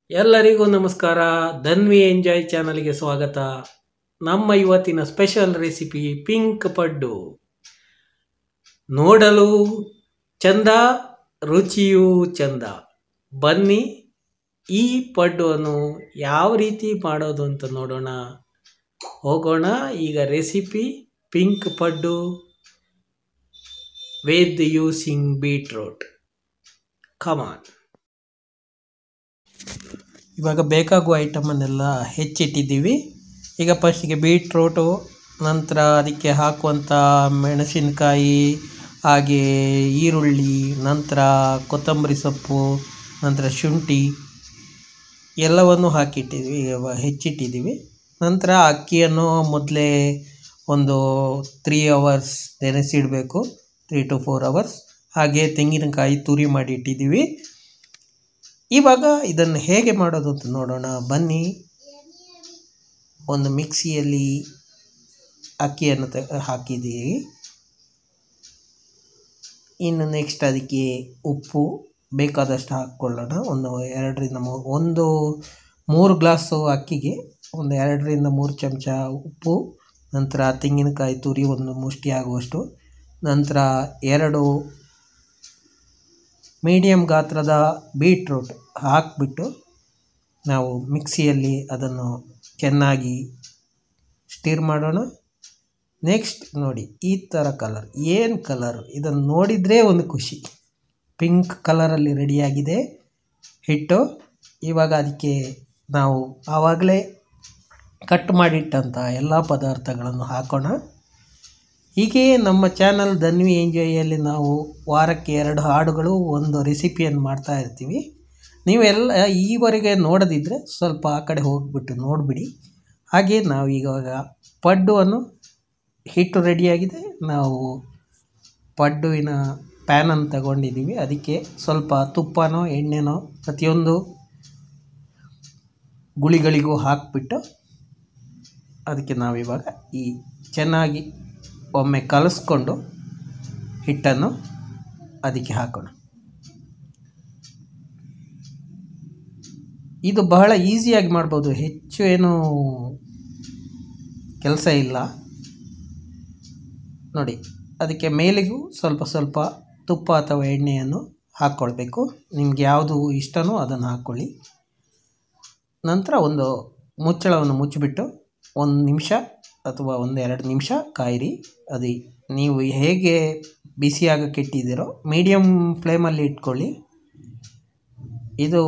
ಎಲ್ಲರಿಗೂ ನಮಸ್ಕಾರ ಧನ್ವಿ ಎಂಜಾಯ್ ಚಾನಲ್ಗೆ ಸ್ವಾಗತ ನಮ್ಮ ಇವತ್ತಿನ ಸ್ಪೆಷಲ್ ರೆಸಿಪಿ ಪಿಂಕ್ ಪಡ್ಡು ನೋಡಲು ಚಂದ ರುಚಿಯೂ ಚಂದ ಬನ್ನಿ ಈ ಪಡ್ಡುವನ್ನು ಯಾವ ರೀತಿ ಮಾಡೋದು ಅಂತ ನೋಡೋಣ ಹೋಗೋಣ ಈಗ recipe pink paddu with using beetroot come on ಇವಾಗ ಬೇಕಾಗುವ ಐಟಮನ್ನೆಲ್ಲ ಹೆಚ್ಚಿಟ್ಟಿದ್ದೀವಿ ಈಗ ಫಸ್ಟಿಗೆ ಬೀಟ್ರೂಟು ನಂತರ ಅದಕ್ಕೆ ಹಾಕುವಂಥ ಮೆಣಸಿನಕಾಯಿ ಹಾಗೆ ಈರುಳ್ಳಿ ನಂತರ ಕೊತ್ತಂಬರಿ ಸೊಪ್ಪು ನಂತರ ಶುಂಠಿ ಎಲ್ಲವನ್ನು ಹಾಕಿಟ್ಟಿದ್ವಿ ಇವ- ಹೆಚ್ಚಿಟ್ಟಿದ್ದೀವಿ ನಂತರ ಅಕ್ಕಿಯನ್ನು ಮೊದಲೇ ಒಂದು ತ್ರೀ ಅವರ್ಸ್ ನೆನೆಸಿಡಬೇಕು ತ್ರೀ ಟು ಫೋರ್ ಅವರ್ಸ್ ಹಾಗೆ ತೆಂಗಿನಕಾಯಿ ತುರಿ ಮಾಡಿ ಇಟ್ಟಿದ್ದೀವಿ ಇವಾಗ ಇದನ್ನು ಹೇಗೆ ಮಾಡೋದು ಅಂತ ನೋಡೋಣ ಬನ್ನಿ ಒಂದು ಮಿಕ್ಸಿಯಲ್ಲಿ ಅಕ್ಕಿಯನ್ನು ತ ಹಾಕಿದ್ದೀವಿ ಇನ್ನು ನೆಕ್ಸ್ಟ್ ಅದಕ್ಕೆ ಉಪ್ಪು ಬೇಕಾದಷ್ಟು ಹಾಕ್ಕೊಳ್ಳೋಣ ಒಂದು ಎರಡರಿಂದ ಮೂರು ಒಂದು ಮೂರು ಗ್ಲಾಸು ಅಕ್ಕಿಗೆ ಒಂದು ಎರಡರಿಂದ ಮೂರು ಚಮಚ ಉಪ್ಪು ನಂತರ ತೆಂಗಿನಕಾಯಿ ತುರಿ ಒಂದು ಮುಷ್ಟಿ ಆಗುವಷ್ಟು ನಂತರ ಎರಡು ಮೀಡಿಯಮ್ ಗಾತ್ರದ ಬೀಟ್ರೂಟ್ ಹಾಕಿಬಿಟ್ಟು ನಾವು ಮಿಕ್ಸಿಯಲ್ಲಿ ಅದನ್ನು ಚೆನ್ನಾಗಿ ಸ್ಟಿರ್ ಮಾಡೋಣ ನೆಕ್ಸ್ಟ್ ನೋಡಿ ಈ ಥರ ಕಲರ್ ಏನು ಕಲರ್ ಇದನ್ನು ನೋಡಿದರೆ ಒಂದು ಖುಷಿ ಪಿಂಕ್ ಕಲರಲ್ಲಿ ರೆಡಿಯಾಗಿದೆ ಹಿಟ್ಟು ಇವಾಗ ಅದಕ್ಕೆ ನಾವು ಆವಾಗಲೇ ಕಟ್ ಮಾಡಿಟ್ಟಂಥ ಎಲ್ಲ ಪದಾರ್ಥಗಳನ್ನು ಹಾಕೋಣ ಹೀಗೆ ನಮ್ಮ ಚಾನಲ್ ಧನ್ವಿ ಎಂಜಾಯಲ್ಲಿ ನಾವು ವಾರಕ್ಕೆ ಎರಡು ಹಾಡುಗಳು ಒಂದು ರೆಸಿಪಿಯನ್ನು ಮಾಡ್ತಾ ಇರ್ತೀವಿ ನೀವೆಲ್ಲ ಈವರೆಗೆ ನೋಡದಿದ್ದರೆ ಸ್ವಲ್ಪ ಆ ಕಡೆ ಹೋಗಿಬಿಟ್ಟು ನೋಡಿಬಿಡಿ ಹಾಗೆ ನಾವು ಇವಾಗ ಪಡ್ಡುವನ್ನು ಹಿಟ್ಟು ರೆಡಿಯಾಗಿದೆ ನಾವು ಪಡ್ಡುವಿನ ಪ್ಯಾನನ್ನು ತಗೊಂಡಿದ್ದೀವಿ ಅದಕ್ಕೆ ಸ್ವಲ್ಪ ತುಪ್ಪನೋ ಎಣ್ಣೆನೋ ಪ್ರತಿಯೊಂದು ಗುಳಿಗಳಿಗೂ ಹಾಕಿಬಿಟ್ಟು ಅದಕ್ಕೆ ನಾವಿವಾಗ ಈ ಚೆನ್ನಾಗಿ ಒಮ್ಮೆ ಕಲಿಸ್ಕೊಂಡು ಹಿಟ್ಟನ್ನು ಅದಕ್ಕೆ ಹಾಕೋಣ ಇದು ಬಹಳ ಈಸಿಯಾಗಿ ಮಾಡ್ಬೋದು ಹೆಚ್ಚು ಏನು ಕೆಲಸ ಇಲ್ಲ ನೋಡಿ ಅದಕ್ಕೆ ಮೇಲಿಗೂ ಸ್ವಲ್ಪ ಸ್ವಲ್ಪ ತುಪ್ಪ ಅಥವಾ ಎಣ್ಣೆಯನ್ನು ಹಾಕ್ಕೊಳ್ಬೇಕು ನಿಮ್ಗೆ ಯಾವುದು ಇಷ್ಟನೋ ಅದನ್ನು ಹಾಕ್ಕೊಳ್ಳಿ ನಂತರ ಒಂದು ಮುಚ್ಚಳವನ್ನು ಮುಚ್ಚಿಬಿಟ್ಟು ಒಂದು ನಿಮಿಷ ಅಥವಾ ಒಂದು ಎರಡು ನಿಮಿಷ ಕಾಯಿರಿ ಅದು ನೀವು ಹೇಗೆ ಬಿಸಿಯಾಗಕ್ಕೆ ಇಟ್ಟಿದ್ದೀರೋ ಮೀಡಿಯಮ್ ಫ್ಲೇಮಲ್ಲಿ ಇಟ್ಕೊಳ್ಳಿ ಇದು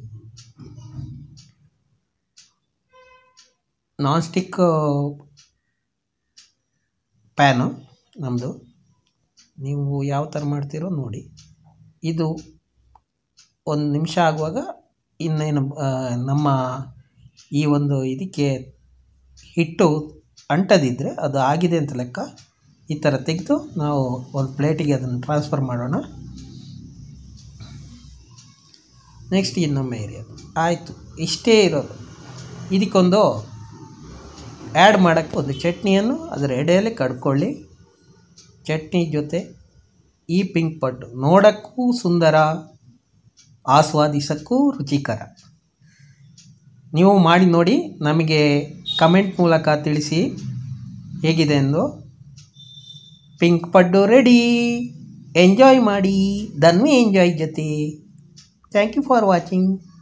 ನಾನ್ ಸ್ಟಿಕ್ ಪ್ಯಾನು ನಮ್ಮದು ನೀವು ಯಾವ ಥರ ಮಾಡ್ತೀರೋ ನೋಡಿ ಇದು ಒಂದು ನಿಮಿಷ ಆಗುವಾಗ ಇನ್ನೇನು ಆ, ನಮ್ಮ ಈ ಒಂದು ಇದಕ್ಕೆ ಹಿಟ್ಟು ಅಂಟದಿದ್ದರೆ ಅದು ಆಗಿದೆ ಅಂತ ಲೆಕ್ಕ ಈ ಥರ ತೆಗೆದು ನಾವು ಒಂದು ಪ್ಲೇಟಿಗೆ ಅದನ್ನು ಟ್ರಾನ್ಸ್ಫರ್ ಮಾಡೋಣ ನೆಕ್ಸ್ಟ್ ಇನ್ನೊಮ್ಮೆ ಏರಿಯೋದು ಆಯಿತು ಇಷ್ಟೇ ಇರೋದು ಇದಕ್ಕೊಂದು ಆ್ಯಡ್ ಮಾಡೋಕ್ಕೆ ಒಂದು ಚಟ್ನಿಯನ್ನು ಅದರ ಎಡೆಯಲ್ಲಿ ಕಡ್ಕೊಳ್ಳಿ ಚಟ್ನಿ ಜೊತೆ ಈ ಪಿಂಕ್ ಪಡ್ಡು ನೋಡೋಕ್ಕೂ ಸುಂದರ ಆಸ್ವಾದಿಸೋಕ್ಕೂ ರುಚಿಕರ ನೀವು ಮಾಡಿ ನೋಡಿ ನಮಗೆ ಕಮೆಂಟ್ ಮೂಲಕ ತಿಳಿಸಿ ಹೇಗಿದೆ ಎಂದು ಪಿಂಕ್ ಪಡ್ಡು ರೆಡಿ ಎಂಜಾಯ್ ಮಾಡಿ ಧನ್ವಿ ಎಂಜಾಯ್ ಜೊತೆ ಥ್ಯಾಂಕ್ ಯು ಫಾರ್ ವಾಚಿಂಗ್